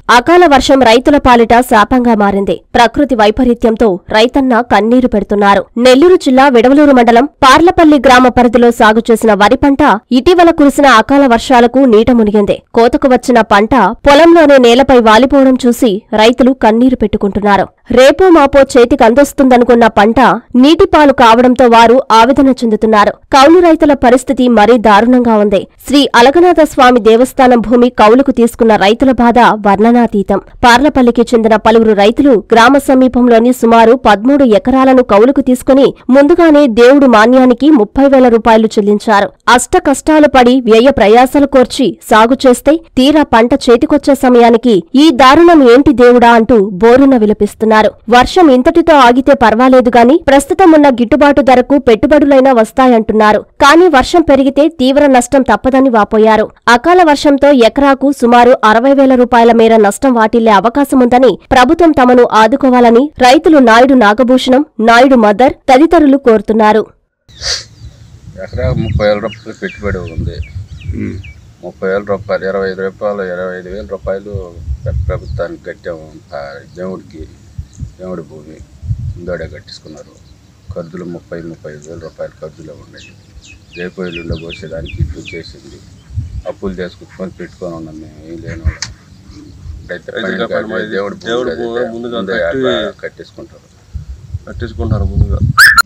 అకాల వర్షం రైతుల పాలిట శాపంగా మారింది ప్రకృతి వైపరీత్యంతో రైతన్న కన్నీరు పెడుతున్నారు నెల్లూరు జిల్లా విడవలూరు మండలం పార్లపల్లి గ్రామ పరిధిలో సాగు చేసిన వరి పంట ఇటీవల కురిసిన అకాల వర్షాలకు నీట మునిగింది కోతకు వచ్చిన పంట పొలంలోనే నేలపై వాలిపోవడం చూసి రైతులు కన్నీరు పెట్టుకుంటున్నారు రేపో మాపో చేతికి అందొస్తుందనుకున్న పంట నీటిపాలు కావడంతో వారు ఆవేదన చెందుతున్నారు కౌలు రైతుల పరిస్థితి మరీ దారుణంగా ఉంది శ్రీ అలగనాథ స్వామి దేవస్థానం భూమి కౌలుకు తీసుకున్న రైతుల బాధ వర్ణనాతీతం పార్లపల్లికి చెందిన పలువురు రైతులు గ్రామ సమీపంలోని సుమారు పదమూడు ఎకరాలను కౌలుకు తీసుకుని ముందుగానే దేవుడు మాన్యానికి ముప్పై వేల రూపాయలు చెల్లించారు అష్ట కష్టాలు పడి వ్యయ ప్రయాసలు కోర్చి సాగు చేస్తే తీరా పంట చేతికొచ్చే సమయానికి ఈ దారుణం ఏంటి దేవుడా అంటూ బోరున విలపిస్తున్నారు వర్షం ఇంతటితో ఆగితే పర్వాలేదు గాని ప్రస్తుతం ఉన్న గిట్టుబాటు ధరకు పెట్టుబడులైనా వస్తాయంటున్నారు కానీ వర్షం పెరిగితే తీవ్ర నష్టం తప్పదని వాపోయారు అకాల వర్షంతో ఎకరాకు సుమారు అరవై వేల రూపాయల మేర నష్టం వాటిల్లే అవకాశముందని ప్రభుత్వం తమను ఆదుకోవాలని రైతులు నాయుడు నాగభూషణం నాయుడు మదర్ తదితరులు కోరుతున్నారు ఎకరా ముప్పై వేల రూపాయలు పెట్టుబడి ఉంది ముప్పై వేల రూపాయలు ఇరవై ఐదు రూపాయలు ఇరవై ఐదు వేల రూపాయలు ప్ర- ప్రభుత్వానికి కట్టాము ఆ దేవుడికి దేవుడి భూమి ముందోడే కట్టించుకున్నారు ఖర్చులు ముప్పై ముప్పై ఐదు వేల రూపాయలు ఖర్చులు ఉన్నాయి రేపు ఎల్లుండ పోసేదానికి ఇట్లు చేసింది అప్పులు చేసుకుని పెట్టుకొని ఉన్నాం మేము ఏం లేని వాళ్ళం. రైతు పని రైతుల పని కాదు, మరి దేవుడి భూమి దేవుడి కదా, భూమి ముందుగా ముందే కట్టి- అట్లా కట్టించుకుంటారు కట్టించుకుంటారు ముందుగా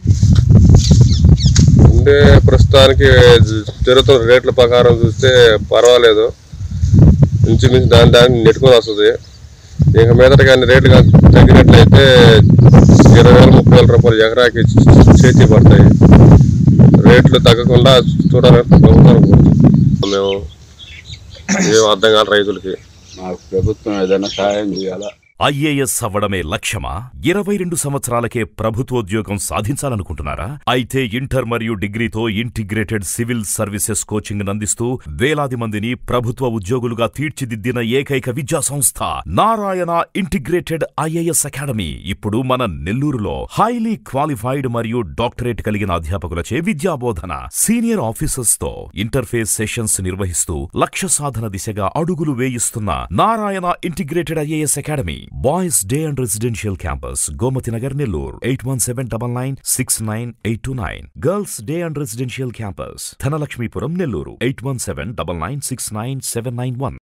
ఉండే ప్రస్తుతానికి జరుగుతున్న రేట్ల ప్రకారం చూస్తే పర్వాలేదు ఇంచుమించు దాని దాన్ని నెట్టుకొని వస్తుంది ఇక మీదట కానీ రేట్లు కానీ తగ్గినట్లయితే ఇరవై వేల ముప్పై వేల రూపాయలు ఎకరాకి చేతి పడతాయి రేట్లు తగ్గకుండా చూడాలని ప్రభుత్వం కోరుతున్నాం. మేము ఏం అర్థం కాదు రైతులకి మాకు ప్రభుత్వం ఏదైనా సహాయం చేయాలా ఐఏఎస్ అవ్వడమే లక్ష్యమా ఇరవై రెండు సంవత్సరాలకే ప్రభుత్వోద్యోగం సాధించాలనుకుంటున్నారా అయితే ఇంటర్ మరియు డిగ్రీతో ఇంటిగ్రేటెడ్ సివిల్ సర్వీసెస్ కోచింగ్ అందిస్తూ వేలాది మందిని ప్రభుత్వ ఉద్యోగులుగా తీర్చిదిద్దిన ఏకైక విద్యా సంస్థ నారాయణ ఇంటిగ్రేటెడ్ ఐఏఎస్ అకాడమీ ఇప్పుడు మన నెల్లూరులో హైలీ క్వాలిఫైడ్ మరియు డాక్టరేట్ కలిగిన అధ్యాపకులచే విద్యాబోధన సీనియర్ ఆఫీసర్స్ తో ఇంటర్ఫేస్ సెషన్స్ నిర్వహిస్తూ లక్ష్య సాధన దిశగా అడుగులు వేయిస్తున్న Narayana integrated IAS academy boys day and residential campus Gomathi Nagar Nellore eight one seven double nine six nine eight two nine girls day and residential campus Dhanalakshmipuram Nellore eight one seven double nine six nine seven nine one